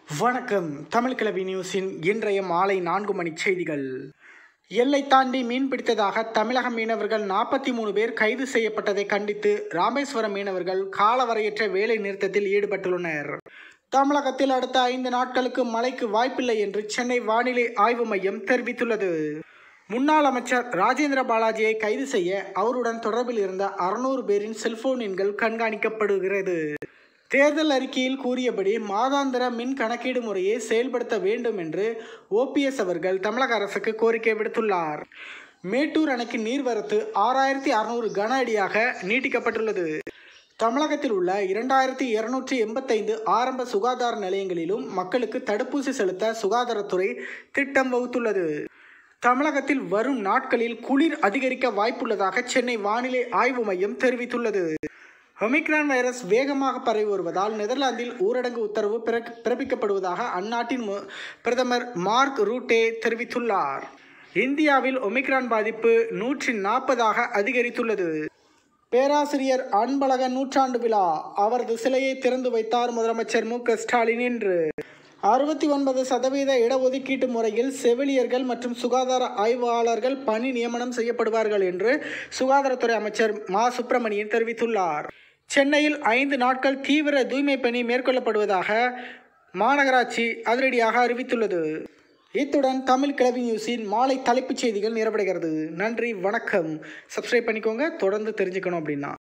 வணக்கம் தமிழ் கிளவி நியூஸின் இன்றைய மாலை நான்கு மணி செய்திகள் எல்லை தாண்டி மீன் பிடித்ததாக தமிழக மீனவர்கள் நாற்பத்தி மூணு பேர் கைது செய்யப்பட்டதை கண்டித்து ராமேஸ்வரம் மீனவர்கள் காலவரையற்ற வேலை நிறுத்தத்தில் ஈடுபட்டுள்ளனர் தமிழகத்தில் அடுத்த ஐந்து நாட்களுக்கு மழைக்கு வாய்ப்பில்லை என்று சென்னை வானிலை ஆய்வு மையம் தெரிவித்துள்ளது முன்னாள் அமைச்சர் ராஜேந்திர பாலாஜியை கைது செய்ய அவருடன் தொடர்பில் இருந்த அறுநூறு பேரின் செல்போன் எண்கள் கண்காணிக்கப்படுகிறது தேர்தல் அறிக்கையில் கூறியபடி மாதாந்திர மின் கணக்கீடு முறையை செயல்படுத்த வேண்டும் என்று ஓபிஎஸ் அவர்கள் தமிழக அரசுக்கு கோரிக்கை விடுத்துள்ளார் மேட்டூர் அணைக்கு நீர்வரத்து ஆறாயிரத்தி அறுநூறு கன அடியாக நீட்டிக்கப்பட்டுள்ளது தமிழகத்தில் உள்ள இரண்டாயிரத்தி இருநூற்றி எண்பத்தைந்து ஆரம்ப சுகாதார நிலையங்களிலும் மக்களுக்கு தடுப்பூசி செலுத்த சுகாதாரத்துறை திட்டம் வகுத்துள்ளது தமிழகத்தில் வரும் நாட்களில் குளிர் அதிகரிக்க வாய்ப்புள்ளதாக சென்னை வானிலை ஆய்வு மையம் தெரிவித்துள்ளது ஒமிக்ரான் வைரஸ் வேகமாக பரவி வருவதால் நெதர்லாந்தில் ஊரடங்கு உத்தரவு பிறக்- பிறப்பிக்கப்படுவதாக அந்நாட்டின் மு- பிரதமர் மார்க் ரூட்டே தெரிவித்துள்ளார் இந்தியாவில் ஒமிக்ரான் பாதிப்பு நூற்றி நாற்பதாக அதிகரித்துள்ளது பேராசிரியர் அன்பழகன் நூற்றாண்டு விழா அவரது சிலையை திறந்து வைத்தார் முதலமைச்சர் மு க ஸ்டாலின் இன்று அறுபத்தி ஒன்பது சதவீத இடஒதுக்கீட்டு முறையில் செவிலியர்கள் மற்றும் சுகாதார ஆய்வாளர்கள் பணி நியமனம் செய்யப்படுவார்கள் என்று சுகாதாரத்துறை அமைச்சர் மா சுப்பிரமணியன் தெரிவித்துள்ளார் சென்னையில் ஐந்து நாட்கள் தீவிர தூய்மை பணி மேற்கொள்ளப்படுவதாக மாநகராட்சி அதிரடியாக அறிவித்துள்ளது இத்துடன் தமிழ் கிளவி நியூஸின் மாலை தலைப்புச் செய்திகள் நிறைவடைகிறது நன்றி வணக்கம் சப்ஸ்கிரைப் பண்ணிக்கோங்க தொடர்ந்து தெரிஞ்சுக்கணும் அப்படின்னா